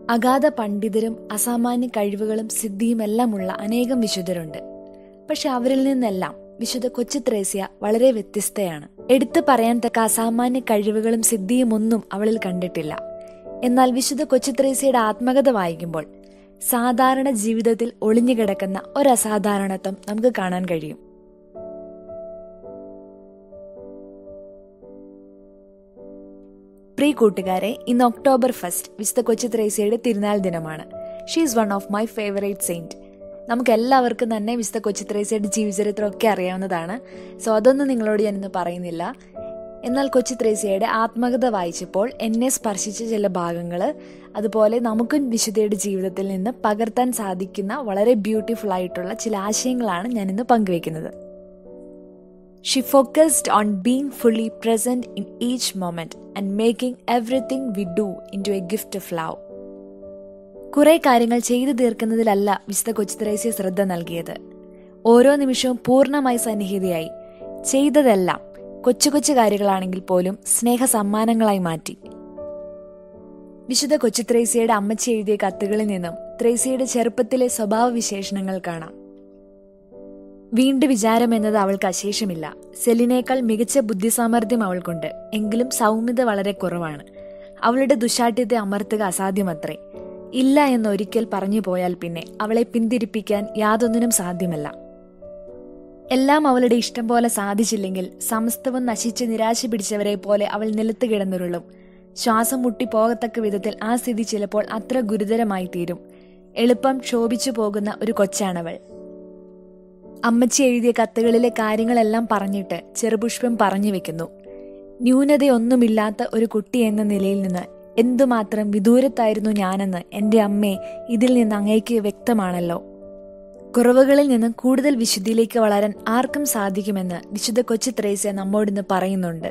അഗാധ പണ്ഡിതരും അസാമാന്യ കഴിവുകളും സിദ്ധിയുമെല്ലാമുള്ള അനേകം വിശുദ്ധരുണ്ട് പക്ഷെ അവരിൽ നിന്നെല്ലാം വിശുദ്ധ കൊച്ചു ത്രേസ്യ വളരെ വ്യത്യസ്തയാണ് എടുത്തു പറയാൻ തക്ക അസാമാന്യ കഴിവുകളും സിദ്ധിയും ഒന്നും അവളിൽ കണ്ടിട്ടില്ല എന്നാൽ വിശുദ്ധ കൊച്ചു ത്രേസ്യയുടെ ആത്മകഥ വായിക്കുമ്പോൾ സാധാരണ ജീവിതത്തിൽ ഒളിഞ്ഞുകിടക്കുന്ന ഒരു അസാധാരണത്വം നമുക്ക് കാണാൻ കഴിയും പ്രിയ കൂട്ടുകാരെ ഇന്ന് ഒക്ടോബർ ഫസ്റ്റ് വിശുദ്ധ കൊച്ചു ത്രേസ്യയുടെ തിരുനാൾ ദിനമാണ് she is one of my favourite saint നമുക്ക് എല്ലാവർക്കും തന്നെ വിശുദ്ധ കൊച്ചു ത്രേസ്യയുടെ ജീവചരിത്രമൊക്കെ അറിയാവുന്നതാണ് സോ അതൊന്നും നിങ്ങളോട് ഞാൻ ഇന്ന് പറയുന്നില്ല എന്നാൽ കൊച്ചു ത്രേസ്യയുടെ ആത്മകഥ വായിച്ചപ്പോൾ എന്നെ സ്പർശിച്ച ചില ഭാഗങ്ങൾ അതുപോലെ നമുക്കും വിശുദ്ധയുടെ ജീവിതത്തിൽ നിന്ന് പകർത്താൻ സാധിക്കുന്ന വളരെ ബ്യൂട്ടിഫുൾ ആയിട്ടുള്ള ചില ആശയങ്ങളാണ് ഞാൻ ഇന്ന് പങ്കുവെക്കുന്നത് She focused on being fully present in each moment and making everything we do into a gift of love. കുറെ കാര്യങ്ങൾ ചെയ്തു തീർക്കുന്നതിലല്ല വിശുദ്ധ കൊച്ചുത്രേസ്യ ശ്രദ്ധ നൽകിയത് ഓരോ നിമിഷവും പൂർണ്ണമായി സന്നിഹിതയായി ചെയ്തതെല്ലാം കൊച്ചു കൊച്ചു കാര്യങ്ങളാണെങ്കിൽ പോലും സ്നേഹ സമ്മാനങ്ങളായി മാറ്റി വിശുദ്ധ കൊച്ചു ത്രേസ്യയുടെ അമ്മച്ചി എഴുതിയ കത്തുകളിൽ നിന്നും ത്രേസ്യയുടെ ചെറുപ്പത്തിലെ സ്വഭാവ വിശേഷണങ്ങൾ കാണാം വീണ്ടു വിചാരം എന്നത് അവൾക്ക് അശേഷമില്ല സെലിനേക്കാൾ മികച്ച ബുദ്ധിസാമർഥ്യം അവൾക്കുണ്ട് എങ്കിലും സൗമ്യത വളരെ കുറവാണ് അവളുടെ ദുശാഠ്യത്തെ അമർത്തുക അസാധ്യമത്രേ ഇല്ല എന്നൊരിക്കൽ പറഞ്ഞു പോയാൽ പിന്നെ അവളെ പിന്തിരിപ്പിക്കാൻ യാതൊന്നിനും സാധ്യമല്ല എല്ലാം അവളുടെ ഇഷ്ടം പോലെ സാധിച്ചില്ലെങ്കിൽ സമസ്തവും നശിച്ച് നിരാശ പിടിച്ചവരെ പോലെ അവൾ നിലത്ത് കിടന്നുരുളും ശ്വാസം മുട്ടി പോകത്തക്ക വിധത്തിൽ ആ സ്ഥിതി ചിലപ്പോൾ അത്ര ഗുരുതരമായി തീരും എളുപ്പം ക്ഷോഭിച്ചു പോകുന്ന ഒരു കൊച്ചാണവൾ അമ്മച്ചി എഴുതിയ കത്തുകളിലെ കാര്യങ്ങളെല്ലാം പറഞ്ഞിട്ട് ചെറുപുഷ്പം പറഞ്ഞു വെക്കുന്നു ന്യൂനതയൊന്നുമില്ലാത്ത ഒരു കുട്ടി എന്ന നിലയിൽ നിന്ന് എന്തുമാത്രം വിദൂരത്തായിരുന്നു ഞാനെന്ന് എന്റെ അമ്മേ ഇതിൽ നിന്ന് അങ്ങേക്ക് വ്യക്തമാണല്ലോ കുറവുകളിൽ നിന്ന് കൂടുതൽ വിശുദ്ധിയിലേക്ക് വളരാൻ ആർക്കും സാധിക്കുമെന്ന് വിശുദ്ധ കൊച്ചു ത്രേസ്യ നമ്മോടിന്ന് പറയുന്നുണ്ട്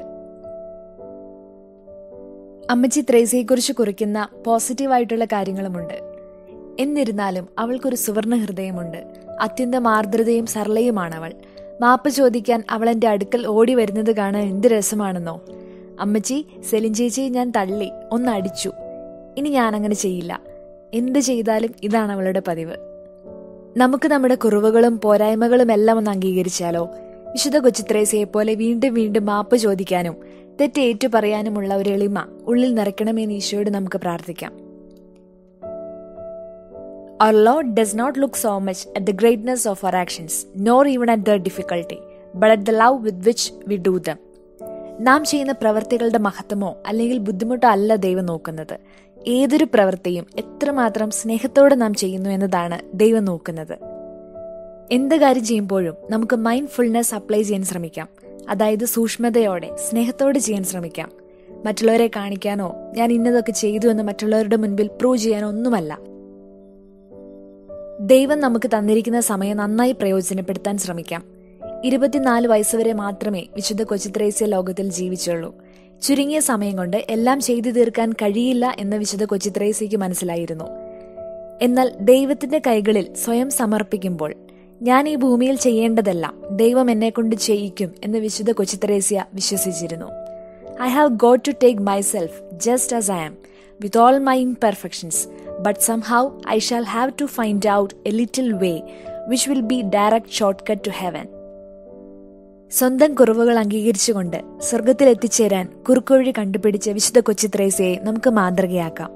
അമ്മച്ചി ത്രേസ്യയെക്കുറിച്ച് കുറിക്കുന്ന പോസിറ്റീവായിട്ടുള്ള കാര്യങ്ങളുമുണ്ട് എന്നിരുന്നാലും അവൾക്കൊരു സുവർണ ഹൃദയമുണ്ട് അത്യന്തം ആർദ്രതയും സരളയുമാണവൾ മാപ്പ് ചോദിക്കാൻ അവൾ എന്റെ അടുക്കൽ ഓടി വരുന്നത് കാണാൻ എന്ത് രസമാണെന്നോ അമ്മച്ചി സെലിൻ ചേച്ചി ഞാൻ തള്ളി ഒന്ന് അടിച്ചു ഇനി ഞാൻ അങ്ങനെ ചെയ്യില്ല എന്ത് ചെയ്താലും ഇതാണ് അവളുടെ പതിവ് നമുക്ക് നമ്മുടെ കുറവുകളും പോരായ്മകളും എല്ലാം ഒന്ന് അംഗീകരിച്ചാലോ വിശുദ്ധ കൊച്ചിത്രേസയെ പോലെ വീണ്ടും വീണ്ടും മാപ്പ് ചോദിക്കാനും തെറ്റ് ഏറ്റു പറയാനുമുള്ള ഒരു എളിമ ഉള്ളിൽ നിറയ്ക്കണമെന്ന് ഈശോയോട് നമുക്ക് പ്രാർത്ഥിക്കാം Our Lord does not look so much at the greatness of our actions, nor even at their difficulty, but at the love with which we do them. നാം ചെയ്യുന്ന പ്രവൃത്തികളുടെ മഹത്വമോ അല്ലെങ്കിൽ ബുദ്ധിമുട്ടോ അല്ല ദൈവം നോക്കുന്നത് ഏതൊരു പ്രവൃത്തിയും എത്രമാത്രം സ്നേഹത്തോടെ നാം ചെയ്യുന്നു എന്നതാണ് ദൈവം നോക്കുന്നത് എന്ത് കാര്യം ചെയ്യുമ്പോഴും നമുക്ക് മൈൻഡ്ഫുൾനെസ് അപ്ലൈ ചെയ്യാൻ ശ്രമിക്കാം അതായത് സൂക്ഷ്മതയോടെ സ്നേഹത്തോടെ ചെയ്യാൻ ശ്രമിക്കാം മറ്റുള്ളവരെ കാണിക്കാനോ ഞാൻ ഇന്നതൊക്കെ ചെയ്തു എന്ന് മറ്റുള്ളവരുടെ മുൻപിൽ പ്രൂവ് ചെയ്യാനോ ഒന്നുമല്ല ദൈവം നമുക്ക് തന്നിരിക്കുന്ന സമയം നന്നായി പ്രയോജനപ്പെടുത്താൻ ശ്രമിക്കാം ഇരുപത്തിനാല് വയസ്സുവരെ മാത്രമേ വിശുദ്ധ കൊച്ചിത്രേസ്യ ലോകത്തിൽ ജീവിച്ചുള്ളൂ ചുരുങ്ങിയ സമയം കൊണ്ട് എല്ലാം ചെയ്തു തീർക്കാൻ കഴിയില്ല എന്ന് വിശുദ്ധ കൊച്ചിത്രേസ്യയ്ക്ക് മനസ്സിലായിരുന്നു എന്നാൽ ദൈവത്തിന്റെ കൈകളിൽ സ്വയം സമർപ്പിക്കുമ്പോൾ ഞാൻ ഈ ഭൂമിയിൽ ചെയ്യേണ്ടതെല്ലാം ദൈവം എന്നെ കൊണ്ട് ചെയ്യിക്കും എന്ന് വിശുദ്ധ കൊച്ചിത്രേസ്യ വിശ്വസിച്ചിരുന്നു I have got to take myself just as I am with all my imperfections but somehow I shall have to find out a little way which will be direct shortcut to heaven. സ്വന്തം കുറവുകൾ അംഗീകരിച്ചുകൊണ്ട് സ്വർഗത്തിൽ എത്തിച്ചേരാൻ കുറുക്കുവഴി കണ്ടുപിടിച്ച വിശുദ്ധ കൊച്ചിത്രേസയെ നമുക്ക് മാതൃകയാക്കാം